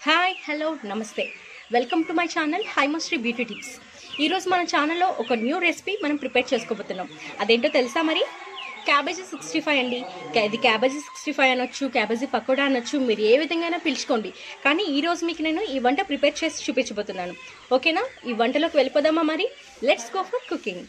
hi hello నమస్తే welcome to my channel Haimasri beauty tips ఈరోజు మన ఛానల్లో ఒక న్యూ రెసిపీ మనం ప్రిపేర్ చేసుకోబోతున్నాం అదేంటో తెలుసా మరి క్యాబేజీ సిక్స్టీ ఫైవ్ అండి కా- ఇది క్యాబేజీ సిక్స్టీ ఫైవ్ అనొచ్చు క్యాబేజీ పకోడా అనొచ్చు మీరు ఏ విధంగా పిలుచుకోండి కానీ ఈ రోజు మీకు నేను ఈ వంట ప్రిపేర్ చేసి చూపించబోతున్నాను ఓకేనా ఈ వంటలోకి వెళ్ళిపోదామా మరి లెట్స్ గో ఫర్ కుకింగ్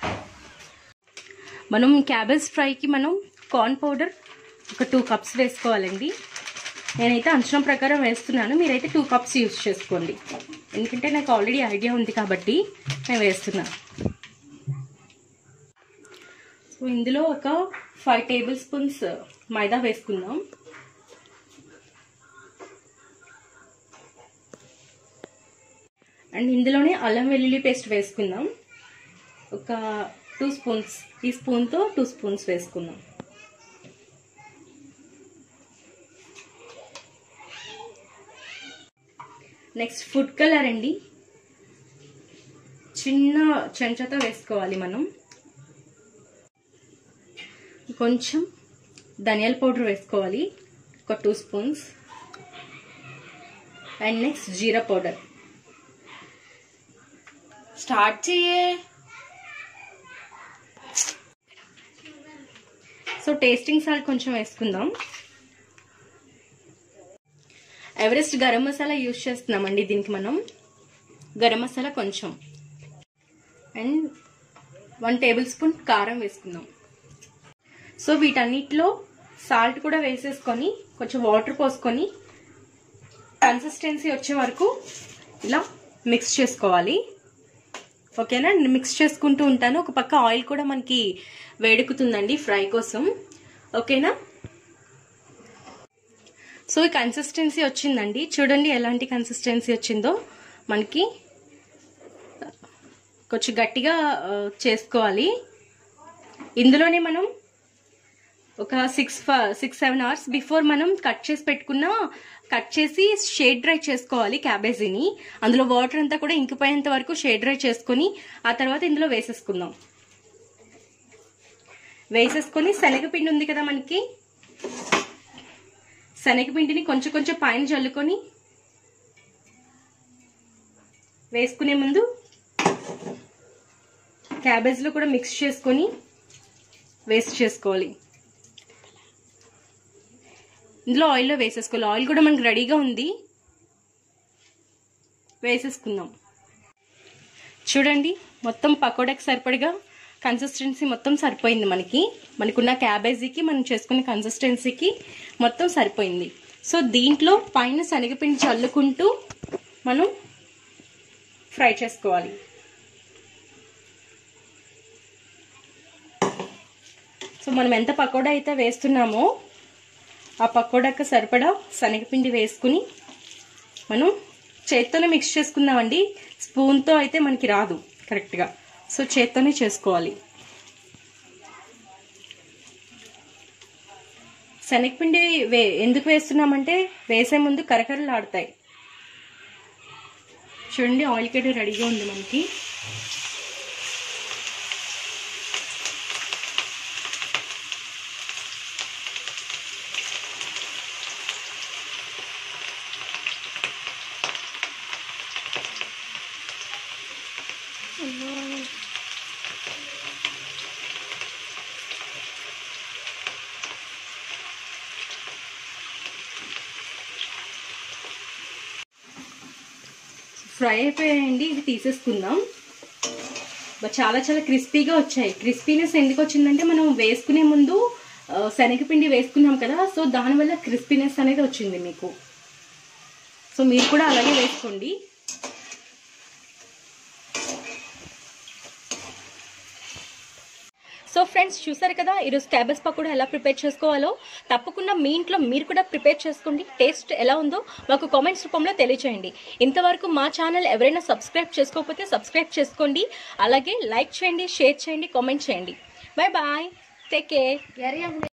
మనం క్యాబేజ్ ఫ్రైకి మనం కార్న్ పౌడర్ ఒక టూ కప్స్ వేసుకోవాలండి నేనైతే అంచనం ప్రకారం వేస్తున్నాను మీరైతే టూ కప్స్ యూజ్ చేసుకోండి ఎందుకంటే నాకు ఆల్రెడీ ఐడియా ఉంది కాబట్టి నేను వేస్తున్నాను సో ఇందులో ఒక ఫైవ్ టేబుల్ స్పూన్స్ మైదా వేసుకుందాం అండ్ ఇందులోనే అల్లం వెల్లుల్లి పేస్ట్ వేసుకుందాం ఒక టూ స్పూన్స్ ఈ స్పూన్తో టూ స్పూన్స్ వేసుకుందాం నెక్స్ట్ ఫుడ్ కలర్ అండి చిన్న చెంచాతో వేసుకోవాలి మనం కొంచెం ధనియాల పౌడర్ వేసుకోవాలి ఒక టూ స్పూన్స్ అండ్ నెక్స్ట్ జీరా పౌడర్ స్టార్ట్ చెయ్యే సో టేస్టింగ్ సాల్ట్ కొంచెం వేసుకుందాం ఎవరెస్ట్ గరం మసాలా యూజ్ చేస్తున్నామండి దీనికి మనం గరం మసాలా కొంచెం అండ్ వన్ టేబుల్ స్పూన్ కారం వేసుకుందాం సో వీటన్నిటిలో సాల్ట్ కూడా వేసేసుకొని కొంచెం వాటర్ పోసుకొని కన్సిస్టెన్సీ వచ్చే వరకు ఇలా మిక్స్ చేసుకోవాలి ఓకేనా నేను మిక్స్ చేసుకుంటూ ఉంటాను ఒక పక్క ఆయిల్ కూడా మనకి వేడుకుతుందండి ఫ్రై కోసం ఓకేనా సో ఈ కన్సిస్టెన్సీ వచ్చిందండి చూడండి ఎలాంటి కన్సిస్టెన్సీ వచ్చిందో మనకి కొంచెం గట్టిగా ఆ, చేసుకోవాలి ఇందులోనే మనం ఒక six six seven hours before మనం కట్ చేసి పెట్టుకున్న కట్ చేసి షేడ్ డ్రై చేసుకోవాలి క్యాబేజీని అందులో వాటర్ అంతా కూడా ఇంకిపోయేంత వరకు షేడ్ డ్రై చేసుకొని ఆ తర్వాత ఇందులో వేసేసుకుందాం వేసేసుకొని శనగపిండి ఉంది కదా మనకి శనగపిండిని కొంచెం కొంచెం పైన చల్లుకొని వేసుకునే ముందు క్యాబేజ్లో కూడా మిక్స్ చేసుకొని వేస్ట్ చేసుకోవాలి ఇందులో ఆయిల్లో వేసేసుకోవాలి ఆయిల్ కూడా మనకి రెడీగా ఉంది వేసేసుకుందాం చూడండి మొత్తం పకోడాకి సరిపడిగా కన్సిస్టెన్సీ మొత్తం సరిపోయింది మనకి మనకున్న క్యాబేజీకి మనం చేసుకునే కన్సిస్టెన్సీకి మొత్తం సరిపోయింది సో దీంట్లో పైన శనగపిండి చల్లుకుంటూ మనం ఫ్రై చేసుకోవాలి సో మనం ఎంత పకోడా అయితే వేస్తున్నామో ఆ పకోడాకి సరిపడా శనగపిండి వేసుకుని మనం చేత్తోనే మిక్స్ చేసుకుందామండి స్పూన్తో అయితే మనకి రాదు కరెక్ట్గా సో చేత్తోనే చేసుకోవాలి శనగపిండి వే ఎందుకు వేస్తున్నామంటే వేసే ముందు కరకరలు ఆడతాయి చూడండి ఆయిల్ కట్ రెడీగా ఉంది మనకి ఫ్రై అయిపోయాయండి ఇవి తీసేసుకుందాం బట్ చాలా చాలా క్రిస్పీగా వచ్చాయి క్రిస్పీనెస్ ఎందుకు వచ్చిందంటే మనం వేసుకునే ముందు ఆ, శనగపిండి వేసుకున్నాం కదా సో దానివల్ల క్రిస్పీనెస్ అనేది వచ్చింది మీకు సో మీరు కూడా అలాగే వేసుకోండి సో ఫ్రెండ్స్ చూసారు కదా ఈరోజు క్యాబేజ్ పకోడా ఎలా ప్రిపేర్ చేసుకోవాలో తప్పకుండా మీ ఇంట్లో మీరు కూడా ప్రిపేర్ చేసుకోండి టేస్ట్ ఎలా ఉందో మాకు కామెంట్స్ రూపంలో తెలియచేయండి ఇంతవరకు మా ఛానల్ ఎవరైనా సబ్స్క్రైబ్ చేసుకోకపోతే సబ్స్క్రైబ్ చేసుకోండి అలాగే లైక్ చేయండి షేర్ చేయండి కామెంట్ చేయండి బాయ్ బాయ్ టేక్ కేర్